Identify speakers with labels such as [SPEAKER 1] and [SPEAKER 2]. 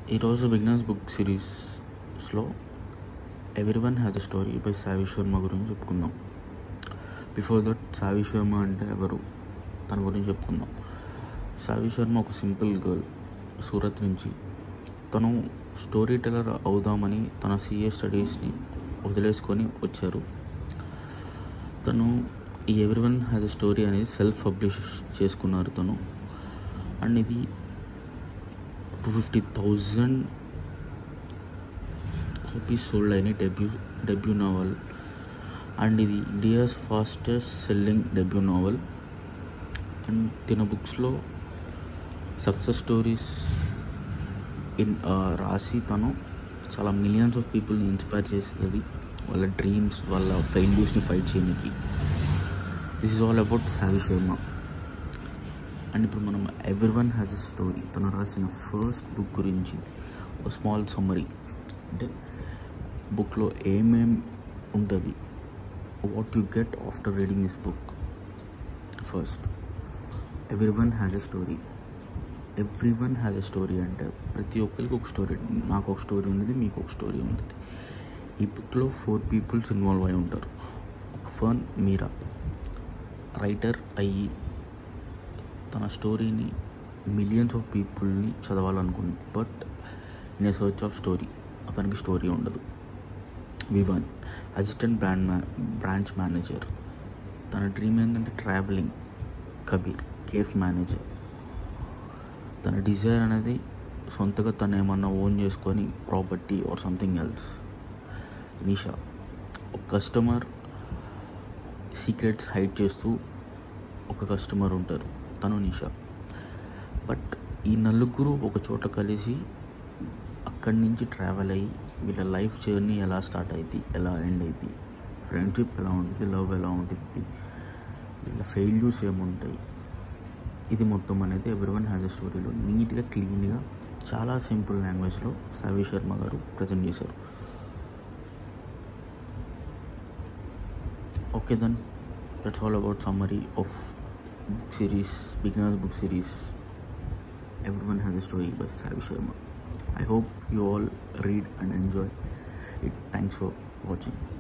[SPEAKER 1] ఈరోజు beginners book సిరీస్లో everyone has a story by Savi Sharma గురించి చెప్పుకుందాం బిఫోర్ దట్ సావి శర్మ అంటే ఎవరు తన గురించి చెప్పుకుందాం సావి శర్మ ఒక సింపుల్ గర్ల్ సూరత్ నుంచి తను స్టోరీ టెలర్ అవుదామని తన సిఏ స్టడీస్ని వదిలేసుకొని వచ్చారు తను ఈ everyone has a story అనేది సెల్ఫ్ పబ్లిష్ చేసుకున్నారు తను అండ్ ఇది two fifty thousand copies sold అయిన డెబ్యూ డెబ్యూ నావల్ అండ్ ఇది India's fastest selling debut novel and తిన బుక్స్లో సక్సెస్ స్టోరీస్ ఇన్ రాసి తను చాలా మిలియన్స్ ఆఫ్ పీపుల్ని ఇన్స్పైర్ చేస్తుంది వాళ్ళ డ్రీమ్స్ వాళ్ళ ఫెయిల్యూస్ని ఫైట్ చేయడానికి this is all about Savi Sharma and ఇప్పుడు మనం everyone has a story తను రాసిన ఫస్ట్ బుక్ గురించి ఒక స్మాల్ సమ్మరీ అంటే బుక్లో ఏమేం ఉంటుంది what you get after reading this book first everyone has a story everyone has a story అంటే ప్రతి ఒక్కరికి ఒక స్టోరీ నాకు ఒక స్టోరీ ఉంది మీకు ఒక స్టోరీ ఉంటుంది ఈ బుక్లో ఫోర్ పీపుల్స్ ఇన్వాల్వ్ అయి ఉంటారు ఒక ఫన్ మీరా రైటర్ అయ్యి తన స్టోరీని మిలియన్స్ ఆఫ్ పీపుల్ని చదవాలనుకుంది but in a search of story అతనికి స్టోరీ ఉండదు వివాన్ అసిస్టెంట్ బ్రాండ్ మ్యా బ్రాంచ్ మేనేజర్ తన డ్రీమ్ ఏంటంటే ట్రావెలింగ్ కబీర్ కేఫ్ మేనేజర్ తన డిజైర్ అనేది సొంతగా తను ఏమన్నా ఓన్ చేసుకొని property or something else Nisha ఒక కస్టమర్ సీక్రెట్స్ హైడ్ చేస్తూ ఒక కస్టమర్ ఉంటారు తను నిషా బట్ ఈ నలుగురు ఒక చోట కలిసి అక్కడి నుంచి ట్రావెల్ అయ్యి వీళ్ళ లైఫ్ జర్నీ ఎలా స్టార్ట్ అవుతుంది ఎలా ఎండ్ అవుతుంది ఫ్రెండ్షిప్ ఎలా ఉంటుంది లవ్ ఎలా ఉంటుంది వీళ్ళ ఫెయిల్యూర్స్ ఏముంటాయి ఇది మొత్తం అనేది ఎవ్రీ వన్ హ్యాజ్ అ స్టోరీలో నీట్గా క్లీన్గా చాలా సింపుల్ లాంగ్వేజ్లో సావి శర్మ గారు ప్రజెంట్ చేశారు okay then that's all about summary of book series, beginner's book series. Everyone has a story by Savi Sharma. I hope you all read and enjoy it. Thanks for watching.